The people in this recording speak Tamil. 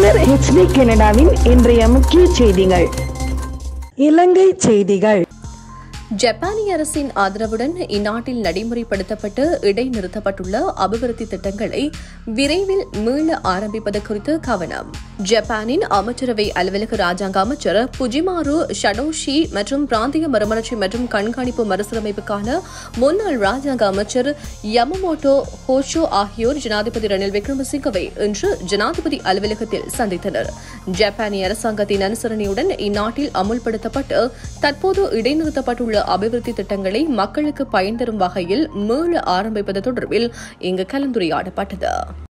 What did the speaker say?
தமிழர் ஹெச்டி கனடாவின் இன்றைய முக்கிய செய்திகள் இலங்கை செய்திகள் ஜப்பானிய அரசின் ஆதரவுடன் இந்நாட்டில் நடைமுறைப்படுத்தப்பட்டு இடைநிறுத்தப்பட்டுள்ள அபிவிருத்தி திட்டங்களை விரைவில் மீள ஆரம்பிப்பது குறித்து கவனம் ஜப்பானின் அமைச்சரவை அலுவலக ராஜாங்க அமைச்சர் புஜிமாரு ஷடோஷி மற்றும் பிராந்திய மறுமலர்ச்சி மற்றும் கண்காணிப்பு மறுசீரமைப்புக்கான முன்னாள் ராஜாங்க அமைச்சர் யமமோட்டோ ஹோஷோ ஆகியோர் ஜனாதிபதி ரணில் விக்ரமசிங்கவை இன்று ஜனாதிபதி அலுவலகத்தில் சந்தித்தனர் ஜப்பானிய அரசாங்கத்தின் அனுசரணையுடன் இந்நாட்டில் அமுல்படுத்தப்பட்டு தற்போது இடைநிறுத்தப்பட்டுள்ள அபிவிருத்தி திட்டங்களை மக்களுக்கு பயன் தரும் வகையில் மீள ஆரம்பிப்பது தொடர்பில் இங்கு கலந்துரையாடப்பட்டது